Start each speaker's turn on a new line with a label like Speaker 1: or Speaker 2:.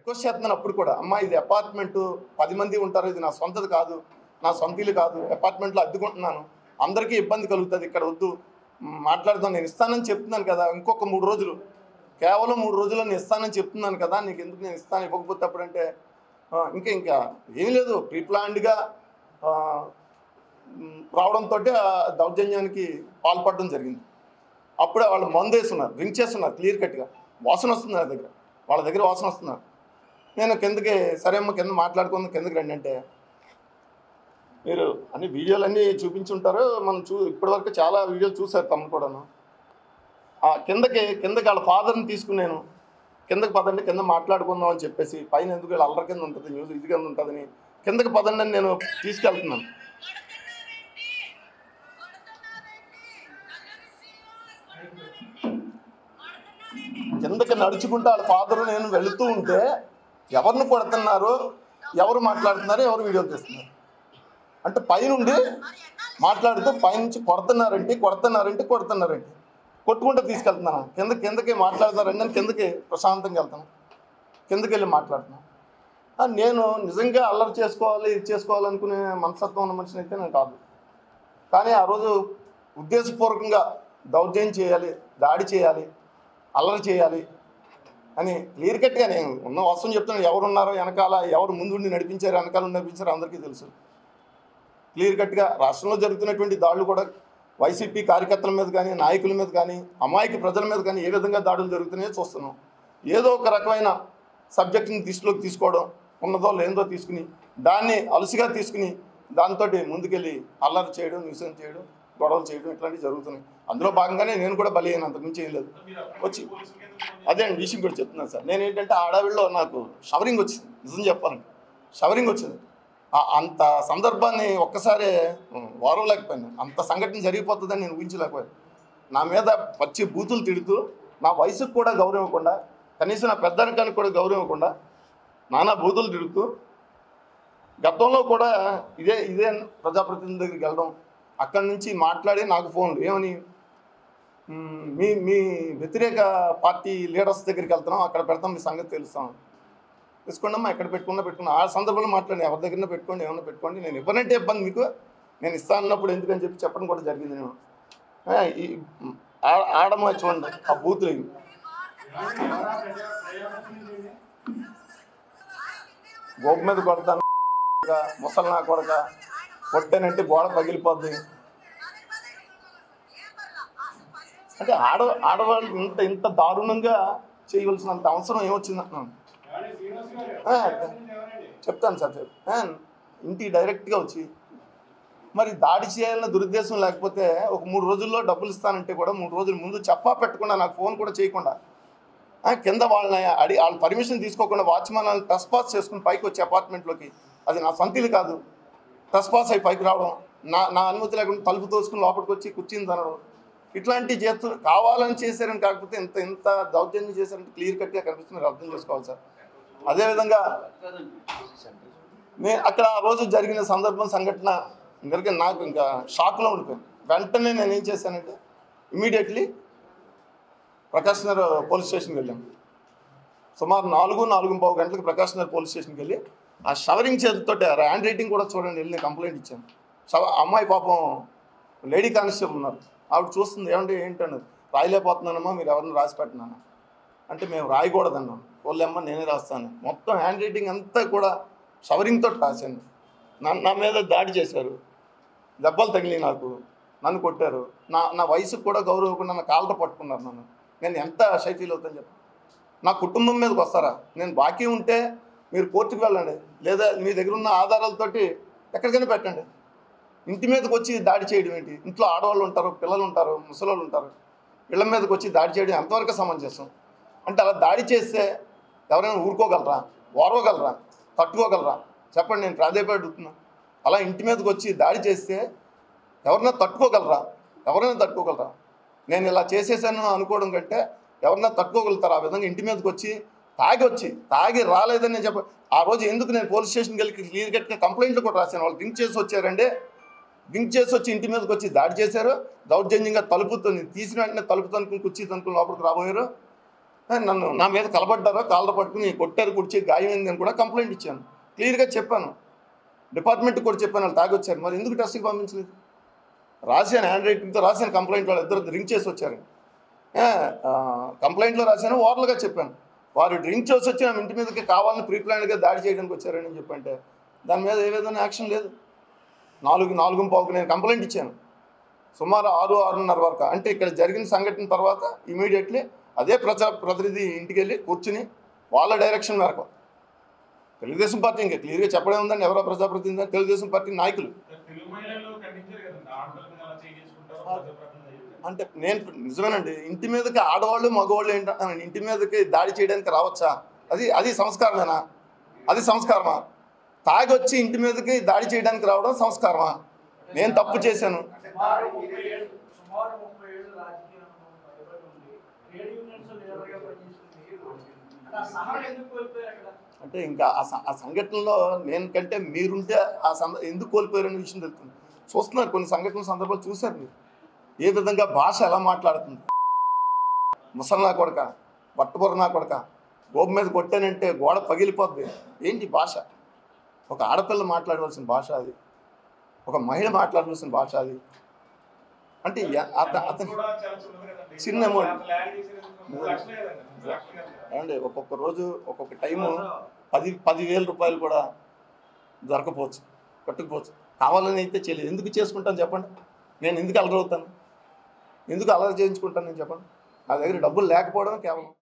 Speaker 1: Request చేస్తున్నాను అప్పుడు కూడా అమ్మా ఇది అపార్ట్మెంట్ పది మంది ఉంటారు ఇది నా సొంతది కాదు నా సొంత ఇల్లు కాదు అపార్ట్మెంట్లో అద్దెకుంటున్నాను అందరికీ ఇబ్బంది కలుగుతుంది ఇక్కడ వద్దు మ్, మాట్లాడదాం నేను ఇస్తానని చెప్తున్నాను కదా ఇంకొక మూడు రోజులు కేవలం మూడు రోజుల్లో నేను ఇస్తానని చెప్తున్నాను కదా నీకు ఎందుకు నేను ఇస్తాను ఇవ్వకపోతే అప్పుడంటే ఆ, ఇంకా ఇంకా ఏం లేదు ప్రీ ప్లాన్డ్గా రావడంతో దౌర్జన్యానికి పాల్పడడం జరిగింది అప్పుడే వాళ్ళు మందు వేస్తున్నారు డ్రింక్ చేస్తున్నారు క్లియర్ కట్గా వాసన వస్తుంది నా దగ్గర వాళ్ళ దగ్గర వాసన వస్తున్నారు నేను కిందకి సరే అమ్మ కింద మాట్లాడుకుందాం కిందకి రండి అంటే మీరు అన్ని వీడియోలు అన్నీ చూపించుంటారు మనం చూ ఇప్పటివరకు చాలా వీడియోలు చూశారు తమ్ముడు కూడాను ఆ కిందకి కిందకి వాళ్ళ ఫాదర్ని తీసుకుని నేను కిందకి పదండి కింద మాట్లాడుకుందాం అని చెప్పేసి పైన ఎందుకు వీళ్ళ అల్లరి కింద ఉంటుంది న్యూస్ ఇది కింద ఉంటుందని కిందకి పదండి అని నేను తీసుకెళ్తున్నాను కిందకి నడుచుకుంటూ వాళ్ళ ఫాదర్ నేను వెళుతూ ఉంటే ఎవరిని కొడుతున్నారు ఎవరు మాట్లాడుతున్నారు ఎవరు వీడియో తీస్తున్నారు అంటే పైనుండి మాట్లాడుతూ పైనుంచి కొడుతున్నారంటే కొడుతున్నారంటే కొడుతున్నారంటే కొట్టుకుంటూ తీసుకెళ్తున్నాను కింద కిందకి మాట్లాడతారండి నేను కిందకి ప్రశాంతంగా వెళ్తాను కిందకి వెళ్ళి మాట్లాడుతున్నాను ఆ, నేను నిజంగా అల్లరి చేసుకోవాలి ఇది చేసుకోవాలనుకునే మనస్తత్వం ఉన్న మనిషిని అయితే నేను కాదు కానీ ఆ రోజు ఉద్దేశపూర్వకంగా దౌర్జన్యం చేయాలి దాడి చేయాలి అల్లరి చేయాలి అని క్లియర్ కట్గా నేను ఉన్న వస్తువు చెప్తున్నాను ఎవరు ఉన్నారో వెనకాల ఎవరు ముందుండి నడిపించారు వెనకాల ఉండి నడిపించారు అందరికీ తెలుసు క్లియర్ కట్గా రాష్ట్రంలో జరుగుతున్నటువంటి దాడులు కూడా వైసీపీ కార్యకర్తల మీద కానీ నాయకుల మీద కానీ అమాయక ప్రజల మీద కానీ ఏ విధంగా దాడులు జరుగుతున్నాయో చూస్తున్నాం ఏదో ఒక రకమైన సబ్జెక్ట్ని దృష్టిలోకి తీసుకోవడం ఉన్నదో లేదో తీసుకుని దాన్ని అలసిగా తీసుకుని దాంతో ముందుకెళ్ళి అల్లరి చేయడం న్యూసెన్స్ చేయడం గొడవలు చేయడం ఇట్లాంటివి జరుగుతున్నాయి అందులో భాగంగానే నేను కూడా బలి అయిన అంతకుమించి ఏం లేదు వచ్చి అదే అండి విషయం కూడా చెప్తున్నాను సార్ నేను ఏంటంటే ఆడవిలో నాకు షవరింగ్ వచ్చింది నిజం చెప్పాలంటే షవరింగ్ వచ్చింది ఆ- అంత సందర్భాన్ని ఒక్కసారి వారవలేకపోయాను అంత సంఘటన జరిగిపోతుందని నేను ఊహించలేకపోయాను నా మీద పచ్చి బూతులు తిడుతూ నా వయసుకు కూడా గౌరవం ఇవ్వకుండా కనీసం నా పెద్దరికానికి కూడా గౌరవం ఇవ్వకుండా నానా బూతులు తిడుతూ గతంలో కూడా ఇదే ఇదే ప్రజాప్రతినిధుల దగ్గరికి వెళ్ళడం అక్కడి నుంచి మాట్లాడి నాకు ఫోన్లు ఏమని "మ్మ్, మీ మీ వ్యతిరేక పార్టీ లీడర్స్ దగ్గరికి వెళ్తున్నాం అక్కడ పెడతాం మీ సంగతి తెలుస్తాం తీసుకోండమ్మా ఎక్కడ పెట్టుకున్నా పెట్టుకున్నా ఆ సందర్భంలో మాట్లాడి ఎవరి దగ్గర పెట్టుకోండి ఏమన్నా పెట్టుకోండి నేను ఇవ్వనంటే ఇబ్బంది మీకు నేను ఇస్తాను అన్నప్పుడు ఎందుకని చెప్పి చెప్పడం కూడా జరిగింది నేను ఆ, ఈ ఆ- ఆడమ చూడండి ఆ బూతులు ఇవి. గోపు మీద కొడతాను ముసలి నా కొడక కొట్టానంటే గోడ పగిలిపోద్ది అంటే ఆడ ఆడవాళ్ళు ఇంత ఇంత దారుణంగా చేయవలసినంత అవసరం ఏమొచ్చింది అంటున్నాను ఆ, చెప్తాను సార్ చెప్ ఆ, ఇంటికి డైరెక్ట్గా వచ్చి మరి దాడి చేయాలన్న దురుద్దేశం లేకపోతే ఒక మూడు రోజుల్లో డబ్బులు ఇస్తానంటే కూడా మూడు రోజుల ముందు చెప్పా పెట్టకుండా నాకు ఫోన్ కూడా చేయకుండా ఆ, కింద వాళ్ళని అడి వాళ్ళ పర్మిషన్ తీసుకోకుండా వాచ్మెన్ వాళ్ళని టస్పాస్ చేసుకుని పైకి వచ్చి అపార్ట్మెంట్లోకి అది నా సొంతిల్లు కాదు టస్పాస్ అయి పైకి రావడం నా నా అనుమతి లేకుండా తలుపు తోసుకుని లోపలికి వచ్చి కూర్చుని తనడం ఇట్లాంటి చేస్తూ కావాలని చేశారని కాకపోతే ఇంత ఇంత దౌర్జన్యం చేశారంటే క్లియర్ కట్గా కనిపిస్తుంది మీరు అర్థం చేసుకోవాలి సార్ అదేవిధంగా నేను అక్కడ ఆ రోజు జరిగిన సందర్భం సంఘటన ఇంకరికి నాకు ఇంకా షాక్లో ఉండిపోయాను వెంటనే నేను ఏం చేశానంటే ఇమీడియట్లీ ప్రకాష్ నగర్ పోలీస్ స్టేషన్కి వెళ్ళాం సుమారు నాలుగు నాలుగు పావు గంటలకు ప్రకాష్ నగర్ పోలీస్ స్టేషన్కి వెళ్ళి ఆ షవరింగ్ చేతితో హ్యాండ్ రైటింగ్ కూడా చూడండి వెళ్ళి నేను కంప్లైంట్ ఇచ్చాను షవ అమ్మాయి పాపం లేడీ కానిస్టేబుల్ ఉన్నారు ఆవిడ చూస్తుంది ఏమంటే ఏంటన్నది రాయలేకపోతున్నానమ్మా మీరు ఎవరిని రాసి పెట్టినాను అంటే మేము రాయకూడదన్నాం వాళ్ళమ్మ నేనే రాస్తాను మొత్తం హ్యాండ్ రైటింగ్ అంతా కూడా షవరింగ్తో రాశాను నా నా మీద దాడి చేశారు దెబ్బలు తగిలి నాకు నన్ను కొట్టారు నా నా వయసుకు కూడా గౌరవకుండా నా కాళ్ళతో పట్టుకున్నారు నన్ను నేను ఎంత షై ఫీల్ అవుతాను చెప్పి నా కుటుంబం మీదకి వస్తారా నేను బాకీ ఉంటే మీరు కోర్టుకు వెళ్ళండి లేదా మీ దగ్గర ఉన్న ఆధారాలతోటి ఎక్కడికైనా పెట్టండి ఇంటి మీదకి వచ్చి దాడి చేయడం ఏంటి ఇంట్లో ఆడవాళ్ళు ఉంటారు పిల్లలు ఉంటారు ముసలోళ్ళు ఉంటారు ఇళ్ళ మీదకి వచ్చి దాడి చేయడం ఎంతవరకు సమంజసం అంటే అలా దాడి చేస్తే ఎవరైనా ఊరుకోగలరా ఓర్వగలరా తట్టుకోగలరా చెప్పండి నేను ప్రాధాన్యపడుతున్నా అలా ఇంటి మీదకి వచ్చి దాడి చేస్తే ఎవరైనా తట్టుకోగలరా ఎవరైనా తట్టుకోగలరా నేను ఇలా చేసేసాను అనుకోవడం కంటే ఎవరైనా తట్టుకోగలుగుతారు ఆ విధంగా ఇంటి మీదకి వచ్చి తాగి వచ్చి తాగి రాలేదని నేను చెప్ప ఆ రోజు ఎందుకు నేను పోలీస్ స్టేషన్కి వెళ్ళి క్లియర్ కట్గా కంప్లైంట్లు కూడా రాశాను వాళ్ళు డ్రింక్ చేసి వచ్చారండి డ్రింక్ చేసి వచ్చి ఇంటి మీదకి వచ్చి దాడి చేశారు దౌర్జన్యంగా తలుపుతో తీసిన వెంటనే తలుపు తనుకుని కుర్చీ తనుకుని లోపలికి రాబోయారు ఆ, నన్ను నా మీద కలబడ్డారో కాళ్ళ పట్టుకుని కొట్టారు కుడిచి గాయమైంది అని కూడా కంప్లైంట్ ఇచ్చాను క్లియర్గా చెప్పాను డిపార్ట్మెంట్ కూడా చెప్పాను వాళ్ళు తాగొచ్చారు మరి ఎందుకు టెస్ట్కి పంపించలేదు రాశాను హ్యాండ్ రైటింగ్తో రాశాను కంప్లైంట్ వాళ్ళు ఇద్దరు డ్రింక్ చేసి వచ్చారు ఆ, ఆ, కంప్లైంట్లో రాశాను ఓరల్గా చెప్పాను వారు డ్రింక్ చేసి వచ్చి నా ఇంటి మీదకి కావాలని ప్రీ ప్లాన్గా దాడి చేయడానికి వచ్చారని చెప్పంటే దాని మీద ఏ విధమైన యాక్షన్ లేదు నాలుగు నాలుగు పావుకు నేను కంప్లైంట్ ఇచ్చాను సుమారు ఆరు ఆరున్నర వరకు అంటే ఇక్కడ జరిగిన సంఘటన తర్వాత ఇమీడియట్లీ అదే ప్రజా ప్రతినిధి ఇంటికి వెళ్ళి కూర్చుని వాళ్ళ డైరెక్షన్ మేరకు తెలుగుదేశం పార్టీ ఇంకా క్లియర్గా చెప్పడం ఉందండి ఎవరో ప్రజాప్రతినిధి అని తెలుగుదేశం పార్టీ నాయకులు
Speaker 2: తెలుగు మహిళలు ఖండించారు కదండి ఆడపిల్లల మీద అలా చేయి చేసుకుంటారు ప్రజాప్రతినిధి అయ్యారు.
Speaker 1: అంటే నేను నిజమేనండి ఇంటి మీదకి ఆడవాళ్ళు మగవాళ్ళు ఏంటంటే ఇంటి మీదకి దాడి చేయడానికి రావచ్చా అది అది సంస్కారమేనా అది సంస్కారమా తాగొచ్చి ఇంటి మీదకి దాడి చేయడానికి రావడం సంస్కారమా నేను తప్పు చేశాను
Speaker 3: సుమారు ముప్పై ఏళ్ళు సుమారు ముప్పై ఏళ్ళు రాజకీయ అనుభవం పైబడి ఉంది ట్రేడ్ యూనియన్స్ లీడర్గా పనిచేసిన మీరు అంటే ఆ సహనం ఎందుకు కోల్పోయారు అక్కడ
Speaker 1: అంటే ఇంకా ఆ స- ఆ సంఘటనలో నేను కంటే మీరుంటే ఆ సంద ఎందుకు కోల్పోయారనే విషయం తెలుస్తుంది చూస్తున్నారు కొన్ని సంఘటనల సందర్భాలు చూశారు మీరు ఏ విధంగా భాష ఎలా మాట్లాడుతుంది ముసలి నా కొడక బట్టబొర నా కొడక గోపు మీద కొట్టానంటే గోడ పగిలిపోద్ది ఏంటి భాష ఒక ఆడపిల్ల మాట్లాడవలసిన భాష అది ఒక మహిళ మాట్లాడవలసిన భాష అది అంటే ఎ- అత అతను
Speaker 2: కూడా చాలా చిన్నది కదండి.
Speaker 1: చిన్న amount.
Speaker 2: అంత ల్యాండ్ చేసేది మూడు లక్షలే కదండి. మూడు లక్షలు కాదు కదా.
Speaker 1: ఏమండి ఒక్కొక్క రోజు ఒక్కొక్క టైము పది పదివేల రూపాయలు కూడా దొరకపోవచ్చు కట్టుకుపోవచ్చు కావాలని అయితే చేయలేదు ఎందుకు చేసుకుంటాను చెప్పండి నేను ఎందుకు అలరవుతాను ఎందుకు అలరి చేయించుకుంటాను నేను చెప్పండి నా దగ్గర డబ్బులు లేకపోవడం కేవలం